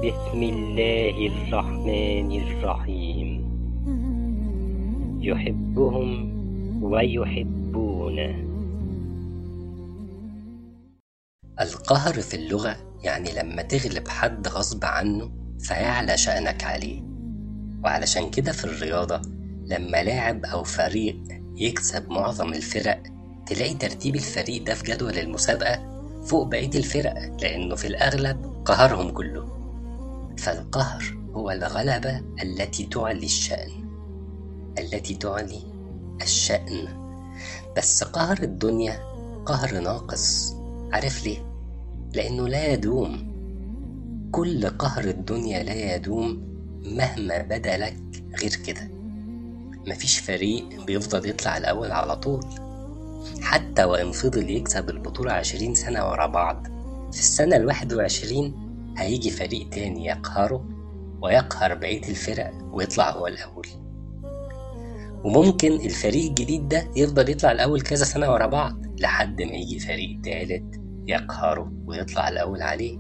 بسم الله الرحمن الرحيم يحبهم ويحبونه القهر في اللغة يعني لما تغلب حد غصب عنه فيعلى شأنك عليه وعلشان كده في الرياضة لما لاعب أو فريق يكسب معظم الفرق تلاقي ترتيب الفريق ده في جدول المسابقة فوق بقية الفرق لأنه في الأغلب قهرهم كله فالقهر هو الغلبة التي تعلي الشأن التي تعلي الشأن بس قهر الدنيا قهر ناقص عارف ليه؟ لأنه لا يدوم كل قهر الدنيا لا يدوم مهما بدا لك غير كده مفيش فريق بيفضل يطلع الأول على طول حتى وإن فضل يكسب البطولة عشرين سنة ورا بعض في السنة الواحد وعشرين هيجي فريق تاني يقهره ويقهر بقية الفرق ويطلع هو الأول وممكن الفريق الجديد ده يفضل يطلع الأول كذا سنة ورا بعض لحد ما يجي فريق تالت يقهره ويطلع الأول عليه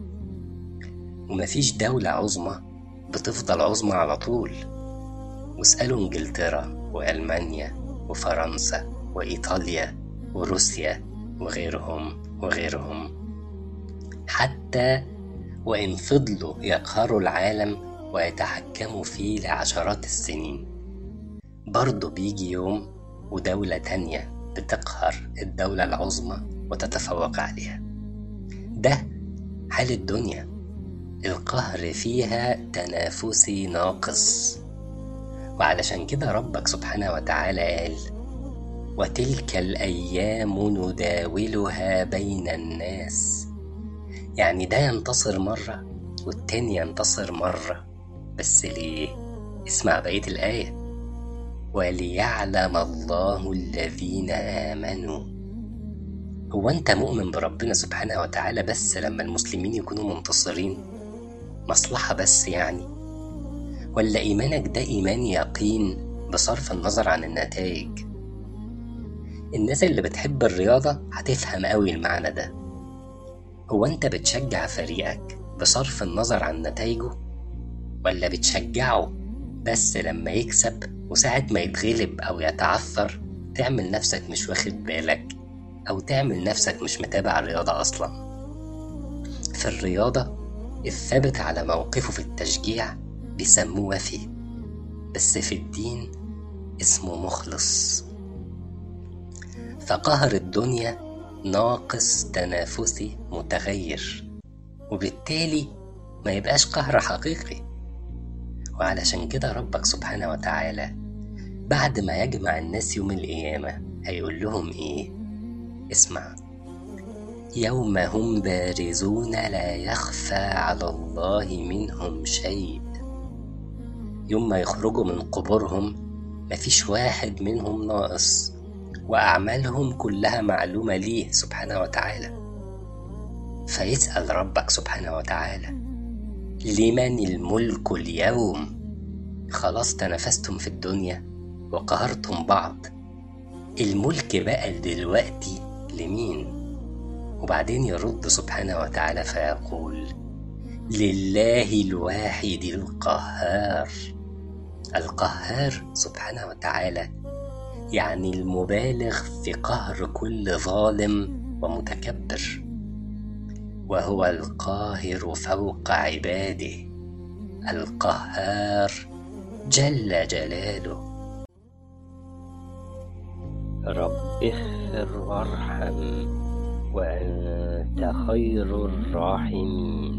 ومفيش دولة عظمى بتفضل عظمى على طول واسألوا انجلترا وألمانيا وفرنسا وإيطاليا وروسيا وغيرهم وغيرهم حتى وإن فضلوا يقهروا العالم ويتحكموا فيه لعشرات السنين برضه بيجي يوم ودولة تانية بتقهر الدولة العظمى وتتفوق عليها ده حال الدنيا القهر فيها تنافسي ناقص وعلشان كده ربك سبحانه وتعالى قال وتلك الأيام نداولها بين الناس يعني ده ينتصر مرة والتاني ينتصر مرة بس ليه؟ اسمع بقية الآية وليعلم الله الذين آمنوا هو أنت مؤمن بربنا سبحانه وتعالى بس لما المسلمين يكونوا منتصرين مصلحة بس يعني ولا إيمانك ده إيمان يقين بصرف النظر عن النتائج الناس اللي بتحب الرياضة هتفهم قوي المعنى ده هو أنت بتشجع فريقك بصرف النظر عن نتائجه ولا بتشجعه بس لما يكسب وساعة ما يتغلب أو يتعثر تعمل نفسك مش واخد بالك أو تعمل نفسك مش متابع الرياضة أصلا في الرياضة الثابت على موقفه في التشجيع بيسموه وفي بس في الدين اسمه مخلص فقهر الدنيا ناقص تنافسي متغير وبالتالي ما يبقاش قهر حقيقي وعلشان كده ربك سبحانه وتعالى بعد ما يجمع الناس يوم القيامة هيقول لهم ايه اسمع يوم هم بارزون لا يخفى على الله منهم شيء يوم ما يخرجوا من قبورهم مفيش واحد منهم ناقص وأعمالهم كلها معلومة ليه سبحانه وتعالى فيسأل ربك سبحانه وتعالى لمن الملك اليوم خلاص تنافستم في الدنيا وقهرتم بعض الملك بقى دلوقتي لمين وبعدين يرد سبحانه وتعالى فيقول لله الواحد القهار القهار سبحانه وتعالى يعني المبالغ في قهر كل ظالم ومتكبر وهو القاهر فوق عباده القهار جل جلاله رب اغفر وارحم وأنت خير الراحمين